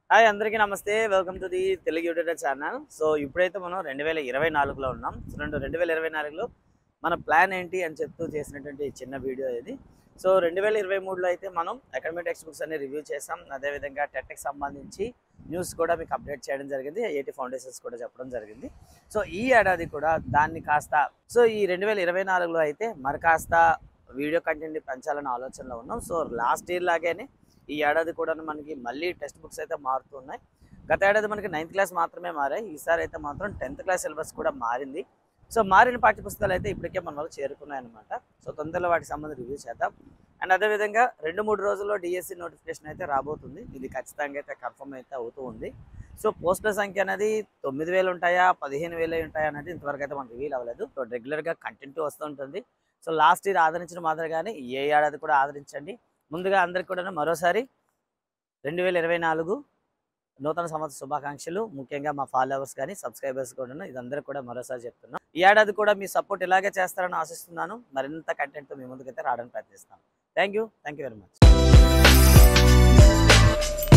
hi అందరికీ నమస్తే welcome to the Telugu YouTube channel so ఇప్పుడైతే మనం రెండు వేల ఇరవై నాలుగులో ఉన్నాం సో రెండు రెండు వేల ఇరవై నాలుగులో మన ప్లాన్ ఏంటి అని చెప్తూ చేసినటువంటి చిన్న వీడియో ఇది సో రెండు వేల ఇరవై మూడులో అయితే మనం అకాడమిక్ టెక్స్ట్ బుక్స్ అన్ని రివ్యూ చేసాం అదేవిధంగా టెట్కి సంబంధించి న్యూస్ కూడా మీకు అప్డేట్ చేయడం జరిగింది ఏటీ ఫౌండేషన్స్ కూడా చెప్పడం జరిగింది సో ఈ ఏడాది కూడా దాన్ని కాస్త సో ఈ రెండు వేల ఇరవై నాలుగులో అయితే మరి కాస్త వీడియో కంటెంట్ పెంచాలనే ఆలోచనలో ఉన్నాం సో లాస్ట్ ఇయర్ లాగానే ఈ ఏడాది కూడా మనకి మళ్ళీ టెక్స్ట్ బుక్స్ అయితే మారుతున్నాయి గత ఏడాది మనకి నైన్త్ క్లాస్ మాత్రమే మారాయి ఈసారి అయితే మాత్రం టెన్త్ క్లాస్ సిలబస్ కూడా మారింది సో మారిన పాఠ్యపుస్తకాలు అయితే ఇప్పటికే మన వాళ్ళు చేరుకున్నాయి అనమాట సో తొందరలో వాటికి సంబంధించి రివ్యూ చేద్దాం అండ్ అదేవిధంగా రెండు మూడు రోజుల్లో డిఎస్సి నోటిఫికేషన్ అయితే రాబోతుంది ఇది ఖచ్చితంగా అయితే కన్ఫర్మ్ అయితే అవుతూ ఉంది సో పోస్టుల సంఖ్య అనేది తొమ్మిది వేలు ఉంటాయా పదిహేను వేలు ఉంటాయా అనేది ఇంతవరకు అయితే మనకు రివీల్ అవ్వలేదు సో రెగ్యులర్గా కంటెంట్ వస్తూ ఉంటుంది సో లాస్ట్ ఇయర్ ఆదరించిన మాదిరిగానే ఏ ఏడాది కూడా ఆదరించండి ముందుగా అందరికి కూడా మరోసారి రెండు వేల ఇరవై నాలుగు నూతన సంవత్సర శుభాకాంక్షలు ముఖ్యంగా మా ఫాలోవర్స్ కానీ సబ్స్క్రైబర్స్ కూడా ఇదందరూ కూడా మరోసారి చెప్తున్నాను ఈ ఏడాది కూడా మీ సపోర్ట్ ఇలాగే చేస్తారని ఆశిస్తున్నాను మరింత కంటెంట్తో మీ ముందుకైతే రావడానికి ప్రయత్నిస్తాను thank you thank you very much